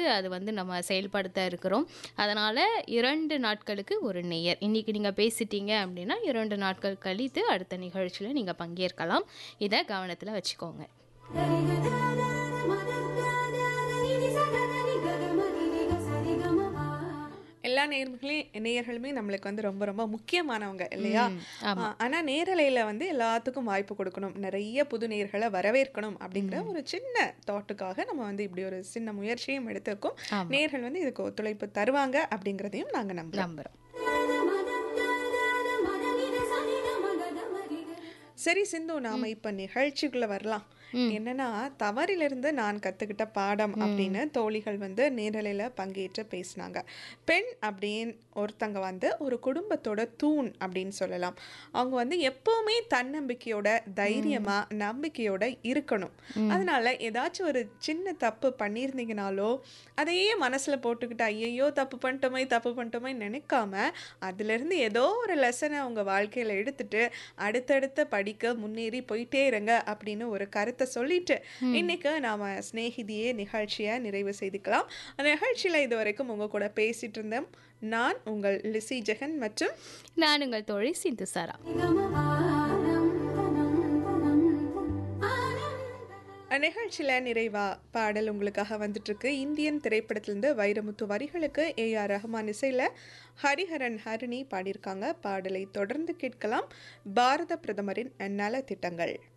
அது வந்து நம்ம செயல்படுத்த இருக்கிறோம் அதனால் இரண்டு நாட்களுக்கு ஒரு நேயர் இன்றைக்கி நீங்கள் பேசிட்டீங்க அப்படின்னா இரண்டு நாட்கள் கழித்து அடுத்த நிகழ்ச்சியில் நீங்கள் பங்கேற்கலாம் இதை கவனத்தில் வச்சுக்கோங்க எல்லா நேயர்களே நேயர்களுமே நம்மளுக்கு வந்து ரொம்ப ரொம்ப முக்கியமானவங்க இல்லையா ஆமா. ஆ, ஆனா நேரலையில வந்து எல்லாத்துக்கும் வாய்ப்பு கொடுக்கணும் நிறைய புது நேயர்களை வரவேற்கணும் அப்படிங்கிற ஒரு சின்ன தாட்டுக்காக நம்ம வந்து இப்படி ஒரு சின்ன முயற்சியும் எடுத்திருக்கோம் ஆமா. நேயர்கள் வந்து இதுக்கு ஒத்துழைப்பு தருவாங்க அப்படிங்கிறதையும் நாங்க நம்புறோம் நம்புகிறோம் சரி சிந்து நாம இப்ப நிகழ்ச்சிக்குள்ள வரலாம் என்னன்னா தவறிலிருந்து நான் கத்துக்கிட்ட பாடம் அப்படின்னு தோழிகள் வந்து நேரலையில பங்கேற்று பேசினாங்க பெண் அப்படின்னு ஒருத்தங்க வந்து ஒரு குடும்பத்தோட தூண் அப்படின்னு சொல்லலாம் அவங்க வந்து எப்பவுமே தன்னம்பிக்கையோட தைரியமா நம்பிக்கையோட இருக்கணும் அதனால ஏதாச்சும் ஒரு சின்ன தப்பு பண்ணியிருந்தீங்கனாலோ அதையே மனசுல போட்டுக்கிட்டு ஐயையோ தப்பு பண்ணிட்டோமே தப்பு பண்ணிட்டோமே நினைக்காம அதுல இருந்து ஏதோ ஒரு லெசனை உங்க வாழ்க்கையில எடுத்துட்டு அடுத்தடுத்த படிக்க முன்னேறி போயிட்டே இருங்க அப்படின்னு ஒரு கருத்தை சொல்லிட்டு இன்னைக்கு நாம சிநேகிதியே நிகழ்ச்சியை நிறைவு செய்துக்கலாம் அந்த நிகழ்ச்சியில இது வரைக்கும் உங்க கூட பேசிட்டு இருந்தேன் நான் உங்கள் லிசி ஜெகன் மற்றும் நான் உங்கள் தோழி சிந்து சாரா நிகழ்ச்சியில் நிறைவா பாடல் உங்களுக்காக வந்துட்டு இருக்கு இந்தியன் திரைப்படத்திலிருந்து வைரமுத்து வரிகளுக்கு ஏ ஆர் ரஹ்மான் இசையில் ஹரிஹரன் ஹரிணி பாடியிருக்காங்க பாடலை தொடர்ந்து கேட்கலாம் பாரத பிரதமரின் நல திட்டங்கள்